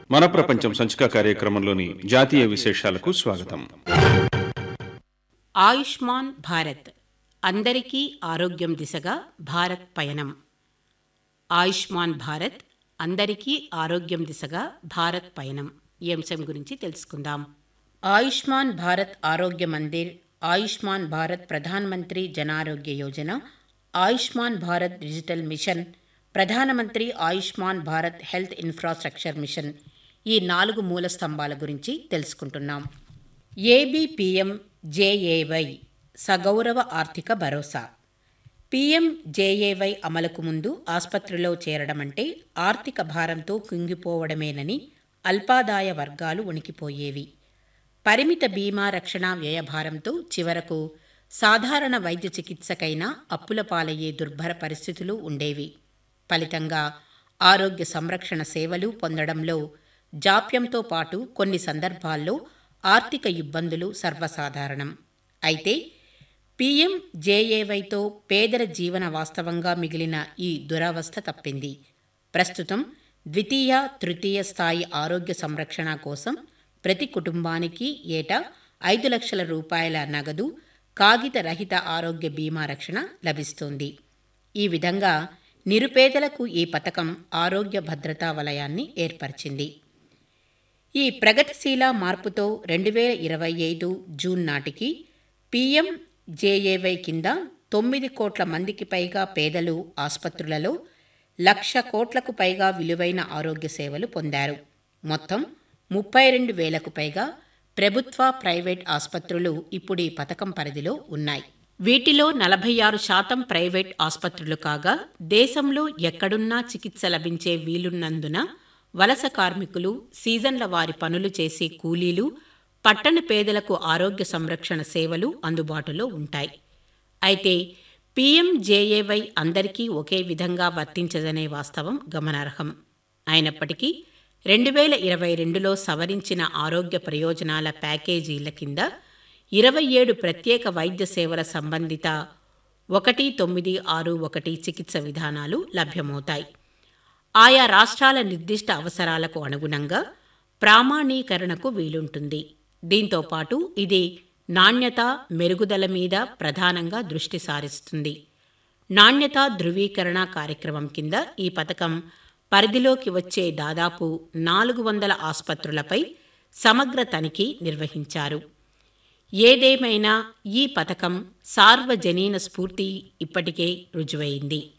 మన ప్రపంచం సంచిక కార్యక్రమంలోని జాతీయ విశేషాలకు స్వాగతం ఆయుష్మాన్ భారత్ అందరికీ ఆరోగ్యం దిశగా భారత్ పయనం ఆయుష్మాన్ భారత్ అందరికీ ఆరోగ్యం దిశగా భారత్ పయనం ఈ అంశం గురించి తెలుసుకుందాం ఆయుష్మాన్ భారత్ ఆరోగ్య Mandir Ayushman Bharat Pradhan Mantri Janarogya Yojana Ayushman Bharat digital mission Pradhanmantri Ayushman Bharat health infrastructure mission ఈ నాలుగు మూల స్తంభాల గురించి తెలుసుకుంటున్నాం ఏబిపిఎం జేఏవై సగౌరవ ఆర్థిక భరోసా పీఎం జేఏవై అమలుకు ముందు ఆసుపత్రిలో చేరడం అంటే ఆర్థిక భారంతో కుంగిపోవడమేనని అల్పాదాయ వర్గాలు ఉనికిపోయేవి పరిమిత బీమా రక్షణ వ్యయభారంతో చివరకు సాధారణ వైద్య చికిత్సకైనా అప్పుల పాలయ్యే దుర్భర పరిస్థితులు ఉండేవి ఫలితంగా ఆరోగ్య సంరక్షణ సేవలు పొందడంలో జాప్యంతో పాటు కొన్ని సందర్భాల్లో ఆర్థిక ఇబ్బందులు సర్వసాధారణం అయితే పీఎం జేఏవైతో పేదల జీవన వాస్తవంగా మిగిలిన ఈ దురవస్థ తప్పింది ప్రస్తుతం ద్వితీయ తృతీయ స్థాయి ఆరోగ్య సంరక్షణ కోసం ప్రతి కుటుంబానికి ఏటా ఐదు లక్షల రూపాయల నగదు కాగిత రహిత ఆరోగ్య బీమా రక్షణ లభిస్తుంది ఈ విధంగా నిరుపేదలకు ఈ పథకం ఆరోగ్య భద్రతా వలయాన్ని ఏర్పరిచింది ఈ ప్రగతిశీల మార్పుతో రెండు వేల ఇరవై ఐదు జూన్ నాటికి పీఎం జేఏవై కింద తొమ్మిది కోట్ల మందికి పైగా పేదలు ఆసుపత్రులలో లక్ష కోట్లకు పైగా విలువైన ఆరోగ్య సేవలు పొందారు మొత్తం ముప్పై రెండు వేలకు పైగా ప్రభుత్వ ప్రైవేట్ ఆసుపత్రులు ఇప్పుడు ఈ పథకం పరిధిలో ఉన్నాయి వీటిలో నలభై ఆరు శాతం ప్రైవేట్ ఆసుపత్రులు కాగా దేశంలో ఎక్కడున్నా చికిత్స లభించే వీలున్నందున వలస కార్మికులు సీజన్ల వారి పనులు చేసే కూలీలు పట్టణ పేదలకు ఆరోగ్య సంరక్షణ సేవలు అందుబాటులో ఉంటాయి అయితే పీఎంజేఏవై అందరికీ ఒకే విధంగా వర్తించదనే వాస్తవం గమనార్హం అయినప్పటికీ రెండు వేల ఇరవై రెండులో సవరించిన ఆరోగ్య ప్రయోజనాల ప్యాకేజీల కింద ఇరవై ఏడు ప్రత్యేక వైద్య సేవల సంబంధిత ఒకటి తొమ్మిది ఆరు ఒకటి చికిత్స విధానాలు లభ్యమవుతాయి ఆయా రాష్ట్రాల నిర్దిష్ట అవసరాలకు అనుగుణంగా ప్రామాణీకరణకు వీలుంటుంది దీంతో పాటు ఇది నాణ్యత మెరుగుదల మీద ప్రధానంగా దృష్టి సారిస్తుంది నాణ్యత ధృవీకరణ కార్యక్రమం కింద ఈ పథకం పరిధిలోకి వచ్చే దాదాపు నాలుగు వందల ఆసుపత్రులపై సమగ్ర తనిఖీ నిర్వహించారు ఏదేమైనా ఈ పథకం సార్వజనీన స్ఫూర్తి ఇప్పటికే రుజువైంది